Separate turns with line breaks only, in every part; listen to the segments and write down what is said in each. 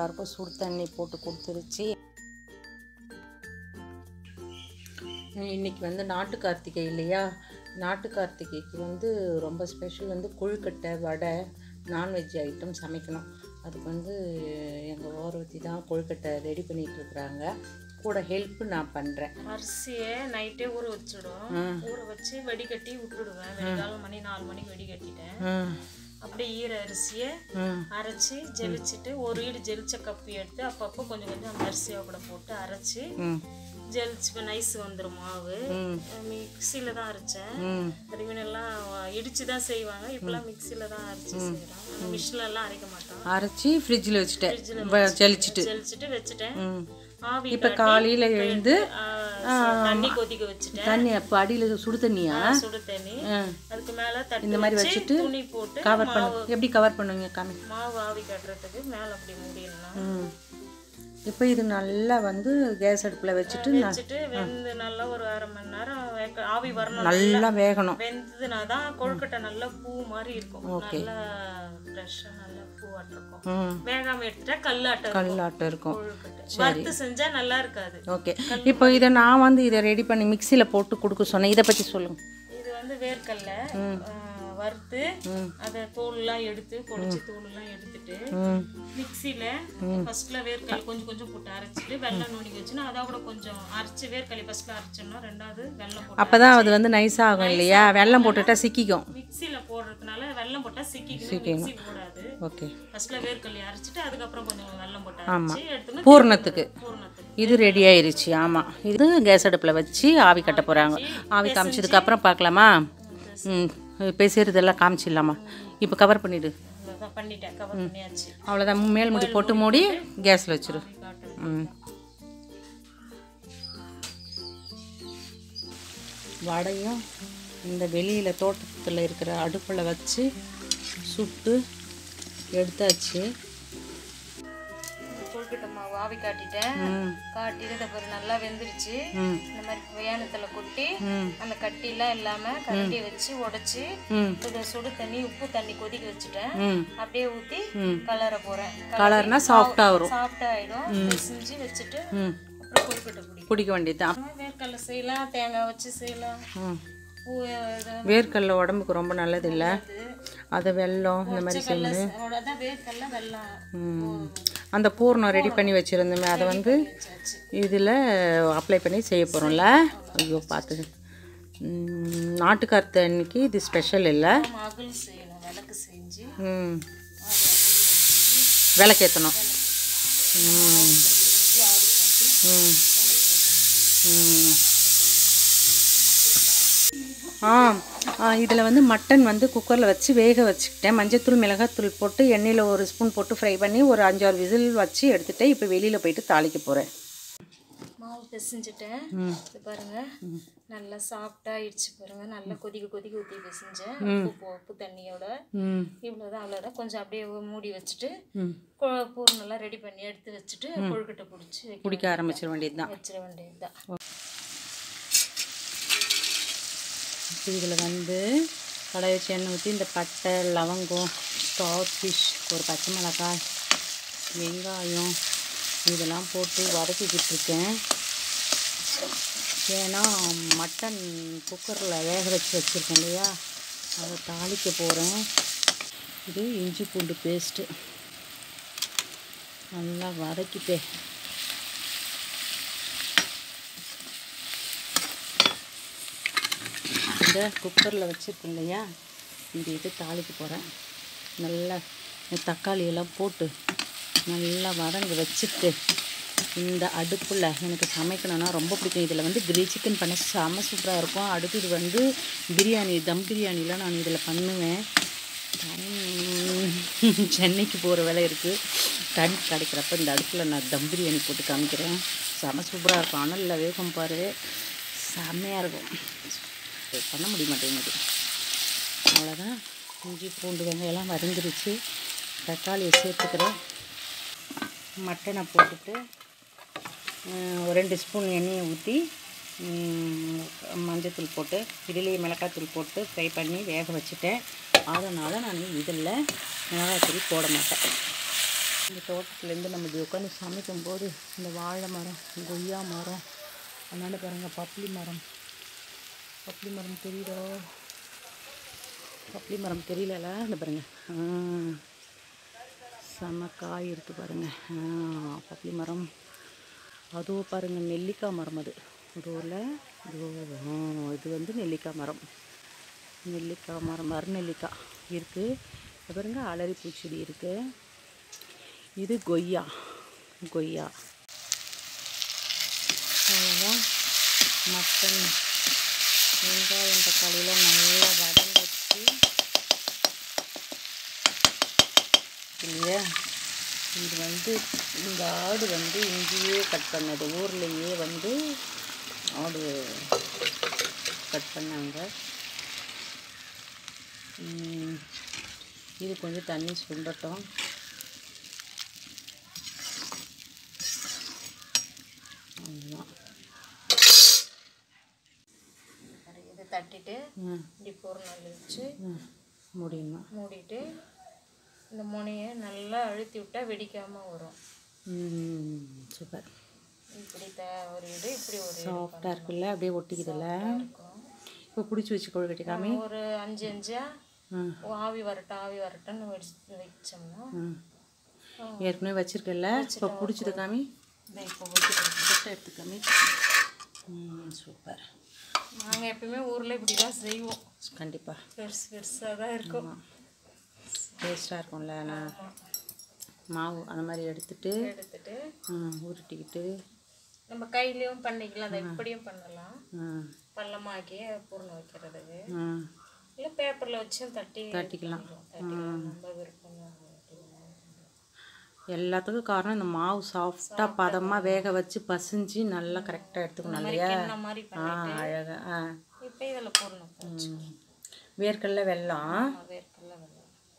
எல்லாருக்கும் சுடு தண்ணி போட்டு கொடுத்துருச்சு இன்னைக்கு வந்து நாட்டு கார்த்திகை இல்லையா நாட்டு கார்த்திகைக்கு வந்து ரொம்ப ஸ்பெஷல் வந்து கொழுக்கட்டை வடை நான்வெஜ் ஐட்டம் சமைக்கணும் அதுக்கு வந்து எங்கள் ஓரவத்தி தான் கொழுக்கட்டை ரெடி பண்ணிட்டு இருக்கிறாங்க கூட ஹெல்ப் நான் பண்ணுறேன்
அரிசியை நைட்டே ஊற வச்சிடும் ஊற வச்சு வடிகட்டி விட்டுடுவேன் வெடிகால மணி நாலு மணிக்கு வடிகட்டிட்டேன்
ம்
அப்படியே ஈர அரிசியை
ம்
அரைச்சி ஜெலிச்சிட்டு ஒரு ஈடு ஜெலிச்ச கப்பி எடுத்து அப்பப்போ கொஞ்சம் கொஞ்சம் அந்த அரிசியை கூட போட்டு அரைச்சி
ம்
ஜெலிச்சு நைஸ் வந்துடும் மாவு
ம்
மிக்சியில் தான் அரைச்சேன்
ம்
அதுக்கு முன்னெல்லாம் இடிச்சு தான் செய்வாங்க இப்போலாம் மிக்சியில் தான் அரைச்சி செய்கிறோம் மிஷினில் எல்லாம் அரைக்க மாட்டோம்
அரைச்சி ஃப்ரிட்ஜில் வச்சுட்டேன் வ- ஜலிச்சிட்டு
ஜெலிச்சிட்டு வச்சுட்டேன்
ம்
ஆவி
இப்போ காலையில் எழுந்து
ஆ, தண்ணி கொதிக்க வச்சுட்டேன்
தண்ணி அப்போ அடியில் சுடு தண்ணியா
சுடு தண்ணி
ம்
அதுக்கு மேல தட்டு
இந்த மாதிரி
வச்சு
வச்சுட்டு
துணி போட்டு
கவர் பண்ணு எப்படி கவர் பண்ணுவீங்க காமி
மாவு ஆவி கட்டுறதுக்கு மேல அப்படி மூடிடலாம்
ம் இப்போ இது நல்லா வந்து கேஸ் அடுப்பில் வச்சுட்டு ந-
வச்சுட்டு வெந்து நல்லா ஒரு அரை மணி நேரம் வேக்க- ஆவி வரணும்
நல்லா வேகணும்
வெந்ததுனா தான் கொழுக்கட்டை நல்லா பூ மாதிரி இருக்கும் நல்லா ஃப்ரெஷ்ஷாக நல்லா பூவாட்டம் இருக்கும்
ம்
வேகாம எடுத்துட்டா கல்லாட்டம் இருக்கும்
கல்லாட்டம் இருக்கும்
கொழுக்கட்டை வறுத்து செஞ்சா நல்லா இருக்காது
ஓகே இப்போ இதை நான் வந்து இதை ரெடி பண்ணி மிக்சியில் போட்டு கொடுக்க சொன்னேன் இதை பற்றி சொல்லுங்கள்
இது வந்து வேர்க்கடலை ஆ, வறுத்து அதை தோல்லாம் எடுத்து பொடிச்சு தோல்லாம் எடுத்துட்டு
ம்
மிக்சியில் ஃபர்ஸ்ட்ல வேர்க்கடலை கொஞ்சம் கொஞ்சம் போட்டு அரைச்சிட்டு வெள்ளம் நுணுக்கி வச்சுன்னா அதை கூட கொஞ்சம் அரைச்சி வேர்க்கடலை ஃபர்ஸ்ட்ல அரைச்சோம்னா ரெண்டாவது வெள்ளம் போட்டு
அப்போ தான் அது வந்து நைஸ் ஆகும் இல்லையா வெள்ளம் போட்டுட்டா சிக்கிக்கும்
மிக்சியில் போடுறதுனால வெள்ளம் போட்டால் சிக்கிக்கணும் மிக்சி போடாது
ஓகே
ஃபர்ஸ்ட்ல வேர்க்கடலை அரைச்சிட்டு அதுக்கப்புறம் கொஞ்சம் வெள்ளம் போட்டு அரைச்சி எடுத்துன்னு
பூர்ணத்துக்கு
பூர்ணத்துக்கு
இது ரெடி ஆயிருச்சு ஆமாம் இது கேஸ் அடுப்பில் வச்சு ஆவி கட்ட போகிறாங்க ஆவி காமிச்சதுக்கு அப்புறம் பார்க்கலாமா ம் பேசுறதெல்லாம் காமிச்சிடலாமா இப்போ கவர் பண்ணிவிடு
அவ்வளோதான் பண்ணிட்டேன் கவர் பண்ணியாச்சு
அவ்வளோதான் மேல் முடி போட்டு மூடி கேஸில் வச்சிரு
காட்டுறேன்
ம் வடையும் இந்த வெளியில் தோட்டத்தில் இருக்கிற அடுப்பில் வச்சு சுட்டு எடுத்தாச்சு
கொழுக்கட்டை மாவு ஆவி காட்டிட்டேன்
ம்
காட்டிட்டு இதை பாரு நல்லா வெந்துருச்சு
ம்
இந்த மாதிரி வேணத்துல கொட்டி
ம்
அந்த கட்டிலாம் இல்லாம கரண்டியை வச்சு உடைச்சு
ம்
இதை சுடு தண்ணி உப்பு தண்ணி கொதிக்க வச்சுட்டேன்
ம்
அப்படியே ஊத்தி
ம்
கலர போறேன்
கலர்னா சாஃப்டாக வரும்
சாஃப்டா ஆயிடும் செஞ்சு வச்சுட்டு
ம்
அப்புறம் கொழுக்கட்டை பிடிக்கும்
பிடிக்க வேண்டியதுதான்
வேர்க்கடலை செய்யலாம் தேங்காய் வச்சு செய்யலாம்
ம்
பூ இது
வேர்க்கடலை உடம்புக்கு ரொம்ப நல்லது இல்லை அதை வெல்லம் இந்த மாதிரி
கடலை
செஞ்சு
அதான் வேர்க்கடலை வெள்ளம்
ம். அந்த பூர்ணம் ரெடி பண்ணி வச்சுருந்தோமே அதை வந்து
வச்சாச்சு
இதில் அப்ளை பண்ணி செய்ய போகிறோம்ல ஐயோ பார்த்து நாட்டுக்கார்த்த அன்னைக்கு இது ஸ்பெஷல் இல்லை
மகள் செய்யணும் விளக்கு செஞ்சு
ம் விளக்கேற்றணும் ம் ம் ம் ஆ இதில் வந்து மட்டன் வந்து குக்கரில் வச்சு வேக வச்சுக்கிட்டேன் மஞ்சத்தூள் மிளகாத்தூள் போட்டு எண்ணெயில் ஒரு ஸ்பூன் போட்டு ஃப்ரை பண்ணி ஒரு அஞ்சாறு விசில் வச்சு எடுத்துகிட்டு இப்போ வெளியில் போயிட்டு தாளிக்க போகிறேன்
மாவு பிசைஞ்சிட்டேன்
ம்
இது பாருங்க நல்லா சாஃப்டா ஆயிடுச்சு பாருங்க நல்லா கொதிக்க கொதிக்க ஊற்றி பிசைஞ்சேன் உப்பு போ- உப்பு தண்ணியோட
ம்
இவ்வளோதான் அவ்வளோதான் கொஞ்சம் அப்படியே மூடி வச்சுட்டு
ம்
கொ- பூர்ணெல்லாம் ரெடி பண்ணி எடுத்து வச்சுட்டு கொழுக்கட்டை பிடிச்சி வைக்க
பிடிக்க ஆரம்பிச்சிட வேண்டியது தான்
வச்சிட வேண்டியதுதான்
இப்போ இதில் வந்து கடாய் வச்சு எண்ணெய் ஊற்றி இந்த பட்டை லவங்கம் ஸ்டார் ஃபிஷ் ஒரு பச்சை மிளகாய் வெங்காயம் இதெல்லாம் போட்டு வதக்கிக்கிட்டு இருக்கேன் ஏன்னா மட்டன் குக்கரில் வேக வச்சு வச்சுருக்கேன் இல்லையா அதை தாளிக்க போகிறேன் இது இஞ்சி பூண்டு பேஸ்ட்டு நல்லா வதக்கிட்டேன் இந்த குக்கரில் வச்சுருக்கேன் இல்லையா இந்த இது தாளிக்க போகிறேன் நல்லா இந்த தக்காளி எல்லாம் போட்டு நல்லா வதங்க வச்சுட்டு இந்த அடுப்பில் எனக்கு சமைக்கணும்னா ரொம்ப பிடிக்கும் இதில் வந்து கிரி சிக்கன் பண்ண செம சூப்பராக இருக்கும் அடுத்து இது வந்து பிரியாணி தம் பிரியாணிலாம் நான் இதில் பண்ணுவேன் டைம் சென்னைக்கு போகிற வேலை இருக்குது டைம் கிடைக்கிறப்ப இந்த அடுப்பில் நான் தம் பிரியாணி போட்டு காமிக்கிறேன் செம சூப்பராக இருக்கும் அனலில் வேகம் பாரு செம்மையாக இருக்கும் இது பண்ண முடிய மாட்டேங்குது அவ்வளோதான் இஞ்சி பூண்டு வெங்காயம்லாம் வதங்கிருச்சு தக்காளியை சேர்த்துக்கிறேன் மட்டனை போட்டுட்டு அஹ், ஒரு ரெண்டு ஸ்பூன் எண்ணெயை ஊற்றி மஞ்சத்தூள் போட்டு இதுலேயே மிளகாத்தூள் போட்டு ஃப்ரை பண்ணி வேக வச்சுட்டேன் அதனால் நான் இதில் மிளகாத்தூள் போட மாட்டேன் இந்த தோட்டத்துலேருந்து நம்ம இப்படி உட்காந்து சமைக்கும்போது இந்த வாழை மரம் கொய்யா மரம் அதனால பாருங்கள் பப்ளி மரம் பப்ளி மரம் தெரியுதோ பப்ளி மரம் தெரியலல இந்த பாருங்க ஆ, செம காய் இருக்குது பாருங்க ஆ, பப்ளி மரம் அதுவும் பாருங்கள் நெல்லிக்காய் மரம் அது இதுவில் இது ஆ, இது வந்து நெல்லிக்காய் மரம் நெல்லிக்காய் மரம் மரநெல்லிக்காய் இருக்குது இது பாருங்க அலரி பூச்செடி இருக்குது இது கொய்யா கொய்யா அவ்வளோதான் மட்டன் வெங்காயம் தக்காளியெலாம் நல்லா வதங்கிச்சு இல்லையா இது வந்து இந்த ஆடு வந்து இங்கேயே கட் பண்ணது ஊர்லேயே வந்து ஆடு கட் பண்ணாங்க ம், இது கொஞ்சம் தண்ணி சுண்டட்டும் அவ்வளோதான்
இது தட்டிட்டு
ம்
இப்படி பொருள் வச்சு
ம் முடியுமா
மூடிட்டு இந்த முனையை நல்லா அழுத்தி விட்டா வெடிக்காம வரும்
ம் சூப்பர்
இப்படி த ஒரு இது இப்படி ஒரு இது
சாஃப்டாக இருக்குல்ல அப்படியே ஒட்டிக்குதுல்ல
இருக்கும்
இப்போ பிடிச்சி வச்சு கொழுக்கட்டை காமி
ஒரு அஞ்சு அஞ்சா
ம்
ஆவி வரட்டும் ஆவி வரட்டும்னு வச்சு வச்சோம்னா
ம் ஏற்கனவே வச்சிருக்கல இப்போ பிடிச்சது காமி
இதை இப்போ வைக்கிறோம்
கொட்டை எடுத்து காமி ம் சூப்பர்
நாங்கள் எப்பயுமே ஊரில் இப்படி தான் செய்வோம்
கண்டிப்பாக
பெருசு பெருசாக தான் இருக்கும்
டேஸ்ட்டாக இருக்கும்ல நான் மாவு அந்த மாதிரி எடுத்துட்டு
எடுத்துட்டு
ம், உருட்டிக்கிட்டு
நம்ம கையிலையும் பண்ணிக்கலாம் அதை இப்படியும் பண்ணலாம்
ம்
பள்ளமாக்கி பூர்ணம் வைக்கிறதுக்கு
ம்
இல்லை பேப்பரில் வச்சும் தட்டி
தட்டிக்கலாம்
தட்டிக்கலாம் நம்ம விருப்பம் தான்.
எல்லாத்துக்கும் காரணம் இந்த மாவு சாஃப்டாக பதமாக வேக வச்சு பசிஞ்சு நல்லா கரெக்டாக எடுத்துக்கணும் இல்லையா
இந்த மாதிரி
ஆ
பண்ணி
அழகாக ஆ
இப்போ இதில் பூர்ணம் வச்சு
வேர்க்கடல வெல்லம்
வேர்க்கடல வெள்ளம்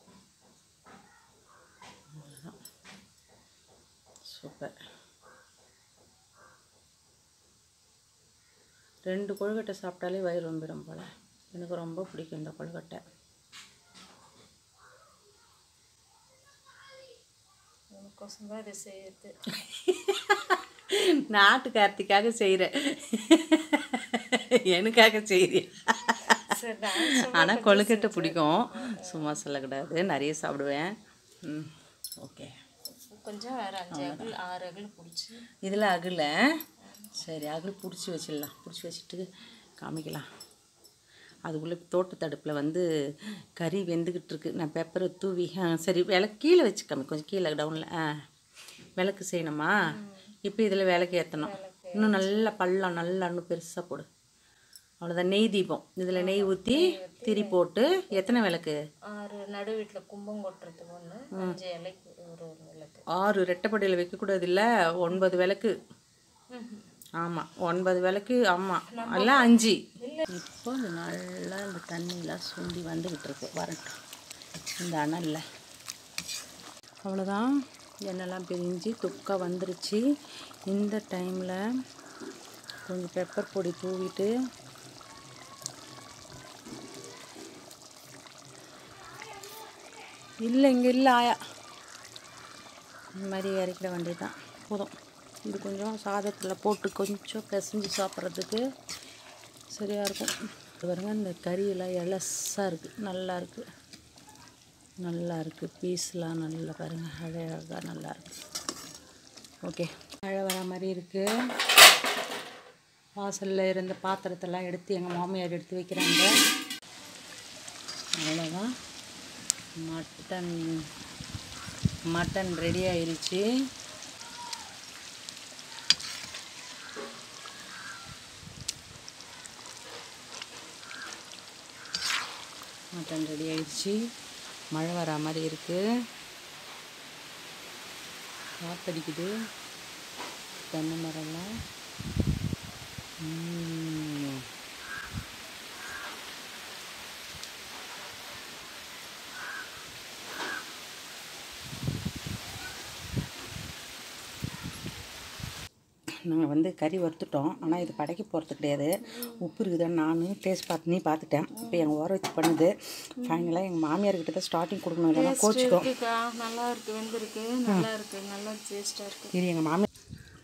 சூப்பர் ரெண்டு கொழுக்கட்டை சாப்பிட்டாலே வயிறு ரொம்பிடும் போல் எனக்கு ரொம்ப பிடிக்கும் இந்த கொழுக்கட்டை
உனக்கோசம் தான் இது செய்யுது
நாட்டு கார்த்திக்காக செய்கிறேன் எனக்காக செய்கிறேன்
சரி டான்ஸ்
ஆனால் கொழுக்கட்டை பிடிக்கும் சும்மா சொல்லக்கூடாது நிறைய சாப்பிடுவேன் ம் ஓகே
கொஞ்சம் வேறு அஞ்சு அகல் ஆறு அகல் பிடிச்சி
இதில் அகில் சரி அகில் பிடிச்சி வச்சிடலாம் பிடிச்சி வச்சுட்டு காமிக்கலாம் அதுக்குள்ளே தோட்ட தடுப்பில் வந்து கறி வெந்துக்கிட்டு இருக்கு நான் பெப்பரை தூவி ஆ சரி விளக்கு கீழே வச்சு காமி கொஞ்சம் கீழே டவுனில் ஆ விளக்கு செய்யணுமா இப்போ இதில் விளக்கு ஏற்றணும் இன்னும் நல்லா பள்ளம் நல்லா இன்னும் பெருசாக போடு அவ்வளோதான் நெய் தீபம் இதில் நெய் ஊற்றி திரி போட்டு எத்தனை விளக்கு
ஆறு நடு வீட்டில் கும்பம் கொட்டுறதுக்கு ஒன்று அஞ்சு இலைக்கு ஒரு ஒரு விளக்கு
ஆறு ரெட்டைப்படையில் வைக்கக்கூடாது இல்லை ஒன்பது விளக்கு ஆமாம் ஒன்பது விளக்கு ஆமாம் எல்லாம் அஞ்சு இப்போ இது நல்லா இந்த தண்ணியெலாம் சுண்டி வந்துக்கிட்டு இருக்கு வரட்டும் இந்த அனலில் அவ்வளோதான் எண்ணெய்லாம் பிரிஞ்சு துக்கா வந்துருச்சு இந்த டைமில் கொஞ்சம் பெப்பர் பொடி தூவிட்டு இல்லை இங்கே இல்லை ஆயா இந்த மாதிரி இறக்கிட வேண்டியதுதான் போதும் இது கொஞ்சம் சாதத்தில் போட்டு கொஞ்சம் பிசைஞ்சு சாப்பிட்றதுக்கு சரியாக இருக்கும் இது பாருங்க இந்த கறியெல்லாம் எலசாக இருக்குது நல்லா இருக்குது நல்லா இருக்குது பீஸ்லாம் நல்லா பாருங்கள் அழகாக நல்லா இருக்குது ஓகே மழை வர மாதிரி இருக்குது வாசலில் இருந்த பாத்திரத்தெல்லாம் எடுத்து எங்கள் மாமியார் எடுத்து வைக்கிறாங்க அவ்வளோதான் மட்டன் மட்டன் ரெடி ஆயிருச்சு மட்டன் ரெடி ஆயிடுச்சு மழை வரா மாதிரி இருக்குது காத்தடிக்குது தென்னை மரம்லாம் ம். நாங்கள் வந்து கறி வறுத்துட்டோம் ஆனால் இது கடைக்கு போகிறது கிடையாது உப்பு இருக்குதான்னு நான் டேஸ்ட் பார்த்து நீ பார்த்துட்டேன் இப்போ எங்கள் ஓர வச்சு பண்ணுது ஃபைனலாக எங்கள் மாமியார்கிட்ட தான் ஸ்டார்டிங் கொடுக்கணும் இல்லைன்னா கோச்சிக்கும்
இருக்குக்கா நல்லா இருக்கு வெந்திருக்கு நல்லா இருக்கு நல்லா டேஸ்டா இருக்கு
இது எங்கள் மாமியார்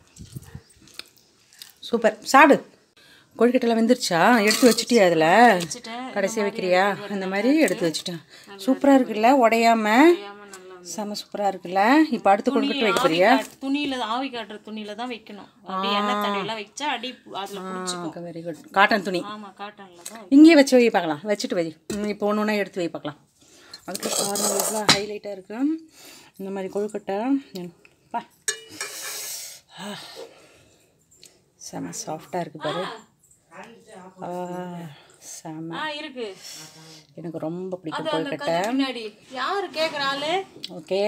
சூப்பர் சாடு கொழுக்கட்டைலாம் வெந்துருச்சா எடுத்து வச்சுட்டியா அதில்
வச்சுட்டேன்
கடைசியாக வைக்கிறியா இந்த மாதிரி எடுத்து வச்சுட்டேன் சூப்பராக இருக்குல்ல உடையாம
ஏமா நல்லா
செம சூப்பராக இருக்குல்ல இப்போ அடுத்து கொழுக்கட்டை வைக்க போறியா
துணியில ஆவி காட்டுற துணியில தான் வைக்கணும் அப்படியே எண்ணெய் தண்ணியெல்லாம் வச்சா அடி அதுல பிடிச்சிக்கும்
வெரி குட் காட்டன் துணி
ஆமா காட்டன்ல தான்
இங்கேயே வச்சு வை பார்க்கலாம் வச்சுட்டு வை ம், இப்போ ஒன்று ஒன்றா எடுத்து வை பார்க்கலாம் அதுக்கு பாருங்க எவ்வளோ ஹைலைட்டாக இருக்கு இந்த மாதிரி கொழுக்கட்டை ம், பா ஆ. செம சாஃப்டாக இருக்குது பாரு ஆ, செம
ஆ இருக்கு
எனக்கு ரொம்ப பிடிக்கும்
அது அந்த
கொழுக்கட்டை
கல்லு பின்னாடி யாரு கேக்குற ஆளு
ஓகே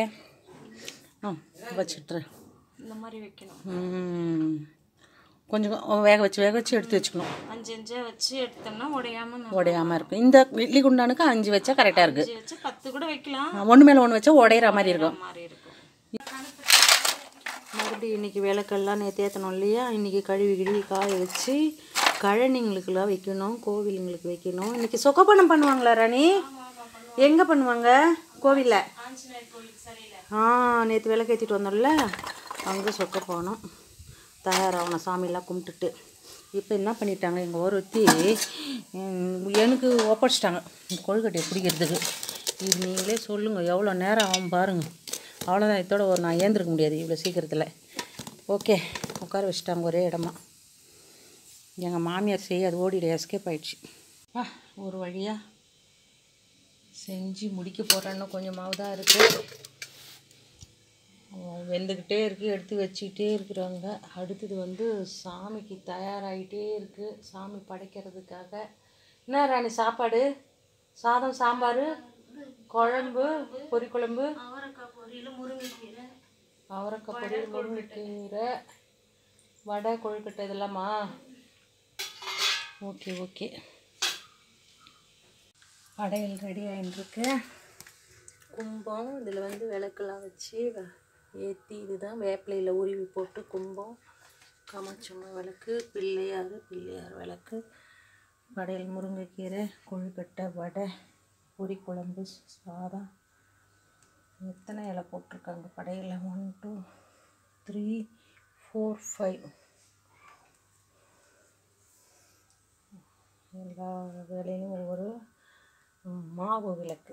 ஆ வச்சுட்றேன்
இந்த மாதிரி வைக்கணும்
ம். கொஞ்சம் வேக வச்சு வேக வச்சு எடுத்து வச்சுக்கணும்
அஞ்சு அஞ்சா வச்சு எடுத்தோம்னா உடையாம நல்லா
உடையாமல் இருக்கும் இந்த இட்லி குண்டானுக்கு அஞ்சு வச்சா கரெக்டாக இருக்குது
அஞ்சு வச்சு பத்து கூட வைக்கலாம்
ஒன்று மேலே ஒன்று வச்சா உடையிற மாதிரி இருக்கும்
இந்த மாதிரி இருக்கும்
மறுபடியும் இன்றைக்கி விளக்கெல்லாம் நேற்று ஏற்றணும் இல்லையா இன்றைக்கி கழுவி கிழுவி காய வச்சு கழனிங்களுக்கெல்லாம் வைக்கணும் கோவிலுங்களுக்கு வைக்கணும் இன்றைக்கி சொக்கப்பணம் பண்ணுவாங்களா ராணி எங்கே பண்ணுவாங்க கோவிலில்
ஆஞ்சநேயர் கோயிலுக்கு சரியில்லை
ஆ நேற்று விளக்கு ஏற்றிட்டு வந்தோம்ல அங்கே சொக்க போனோம் தயாராகணும் சாமியெல்லாம் கும்பிட்டுட்டு இப்போ என்ன பண்ணிட்டாங்க எங்கள் ஒருத்தி ம், எனக்கு ஒப்படைச்சிட்டாங்க இந்த கொழுக்கட்டையை பிடிக்கிறதுக்கு இது நீங்களே சொல்லுங்கள் எவ்வளோ நேரம் ஆகும் பாருங்கள் அவ்வளோதான் இதோட ஒரு நான் ஏந்திருக்க முடியாது இவ்வளோ சீக்கிரத்தில் ஓகே உட்கார வச்சுட்டாங்க ஒரே இடமா எங்கள் மாமியார் செய்ய அது ஓடிட எஸ்கேப் ஆயிடுச்சு வா ஒரு வழியாக செஞ்சு முடிக்க போகிறேன்னு கொஞ்சமாவது தான் இருக்குது வெந்துக்கிட்டே இருக்குது எடுத்து வச்சுக்கிட்டே இருக்கிறாங்க அடுத்தது வந்து சாமிக்கு தயாராகிட்டே இருக்குது சாமி படைக்கிறதுக்காக என்ன ராணி சாப்பாடு சாதம் சாம்பார் குழம்பு பொரிக்குழம்பு
அவரைக்காய் பொரியல் முருங்கைக்கீரை
அவரைக்காய் பொரியல் முருங்கைக்கீரை வடை கொழுக்கட்டை இதெல்லாமா ஓகே ஓகே படையல் ரெடி ஆகிட்டுருக்கு கும்பம் இதில் வந்து விளக்கெல்லாம் வச்சு ஏற்றி இதுதான் வேப்பிலையில் உருவி போட்டு கும்பம் காமாட்சம்மா விளக்கு பிள்ளையார் பிள்ளையார் விளக்கு படையல் முருங்கைக்கீரை கொழுக்கட்டை வடை பொரி குழம்பு சாதம் எத்தனை இலை போட்டிருக்காங்க படையில் one two three four five எல்லா வேலையிலும் ஒவ்வொரு மாவு விளக்கு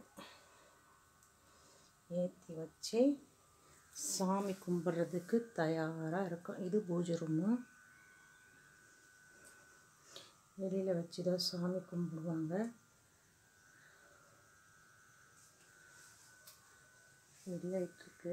ஏற்றி வச்சு சாமி கும்பிட்றதுக்கு தயாராக இருக்கும் இது பூஜை ரூமு வெளியில் வச்சு தான் சாமி கும்பிடுவாங்க ரெடி ஆகிட்டுருக்கு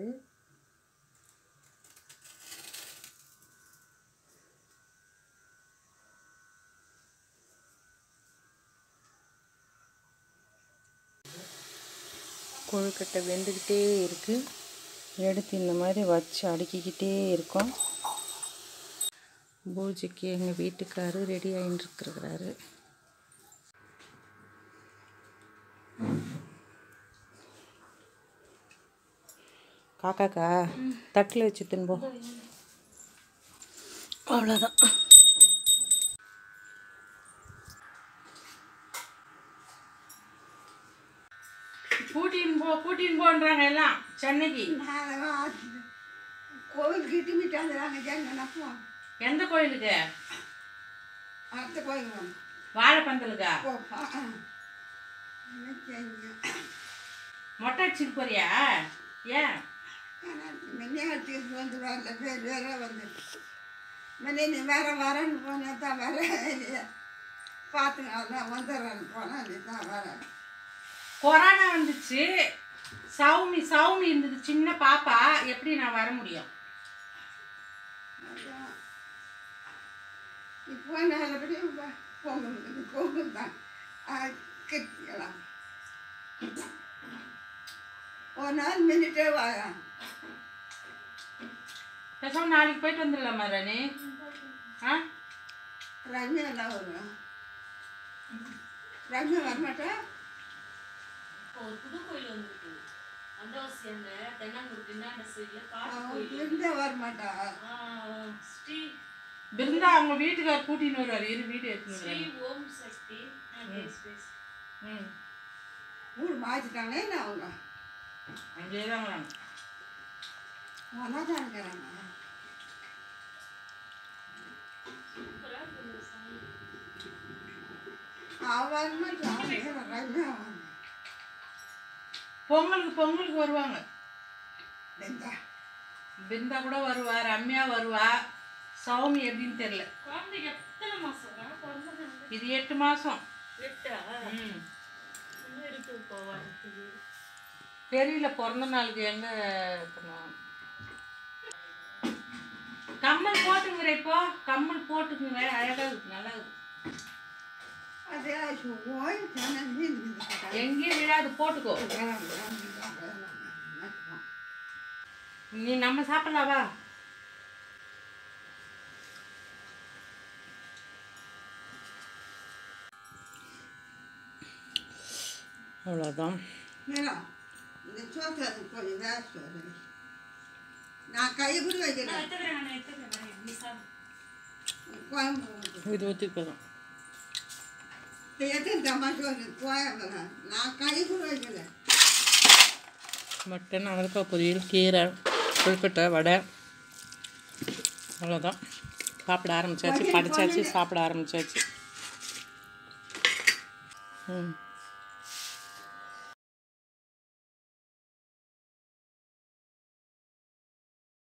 கொழுக்கட்டை வெந்துக்கிட்டே இருக்குது எடுத்து இந்த மாதிரி வச்சு அடுக்கிக்கிட்டே இருக்கோம் பூஜைக்கு எங்கள் வீட்டுக்காரு ரெடி ஆகிட்டு இருக்கிறாரு காக்காக்கா தட்டில் வச்சு தின்போம் அவ்வளோதான் கூட்டின்னு போ கூட்டின்னு போன்றாங்க எல்லாம் சென்னைக்கு
கோவில் கிட்டமிட்டு வந்துடுறாங்க ஜனப்போ
எந்த கோயிலுக்கு
அடுத்த கோயில் போகணும்.
வாழைப்பந்தலுக்கா
போ ஆ, ஆ. என்ன செய்யுங்க?
மொட்டை அடிச்சுட்டு போறியா ஏன்
ஆனால் மின்னியாட்டிக்கு வந்துடுவாங்க வேறு வேற வந்து முன்னே நீ வேற வரேன்னு போனா தான் வர பார்த்துங்க அதான் வந்துடுறேன்னு போனால் நீ தான் வரேன்
கொரோனா வந்துச்சு சௌமி சௌமி இருந்தது சின்ன பாப்பா எப்படி நான் வர முடியும்
அதான் இப்போ நல்லபடியும் பொங்கல் பொங்கல் தான் கட்டிக்கலாம் ஒரு நாள் மினிட்டே வாயா
பேசாம நாளைக்கு போயிட்டு வந்துடலாமா ராணி ஆ
ரம்யா எல்லாம் வருவேன் ரம்யா வரமாட்டேன்
ஒரு புது கோயில் வந்துருக்கு அண்டவாசி அந்த தென்னாங்கூர் தின்னாண்ட சைடில் காட்டு
அவன்
கோயில்
இருந்தே வரமாட்டா
ஆ, ஸ்ரீ
பிருந்தா அவங்க வீட்டுக்கார் கூட்டின்னு வருவார் இரு வீடு எடுத்துன்னு
ஓம் சக்தி
ம்
ஊர் மாற்றிட்டாங்களே என்ன அவங்க
அங்கேயே தான் வராங்க
ஒன்றா தான் இருக்கிறாங்க அவன் மட்டும் ரம்யா வந்து
பொங்கலுக்கு பொங்கலுக்கு வருவாங்க
வெந்தா
பிருந்தா கூட வருவா ரம்யா வருவா சௌமி எப்படின்னு தெரியல
குழந்தைக்கு எத்தனை மாசம் பிறந்தது
இது எட்டு மாதம்
எட்டா
ம்
இன்னும் இருக்கு போவாங்க
தெரியல பிறந்த நாளுக்கு எங்க பண்ணுவாங்க கம்மல் போட்டுங்கிற இப்போ கம்மல் போட்டுக்குங்க அழகா இருக்கு நல்லா இருக்கு
அதே ஓய் தானே
எங்கேயும் விழாது போட்டுக்கோ நீ நம்ம சாப்பிடலாம் வா
அவ்வளோதான்
மேடம் இந்த சோத்தை கொஞ்சம் வேற சோறு நான் கை கூட வைக்கிறேன்
எடுத்துக்கிறேன் நான் எடுத்துக்கிறேன் நீ சாப்பிடு
குழம்பு ஊத்து.
இது ஊற்றி போதும்
இந்த எத்தனை டமா சோறு குழம்பு நான் கை கூட வைக்கல
மட்டன் அவரைக்காய் பொரியல் கீரை கொழுக்கட்டை வடை அவ்வளோதான் சாப்பிட ஆரம்பிச்சாச்சு படிச்சாச்சு சாப்பிட ஆரம்பிச்சாச்சு ம்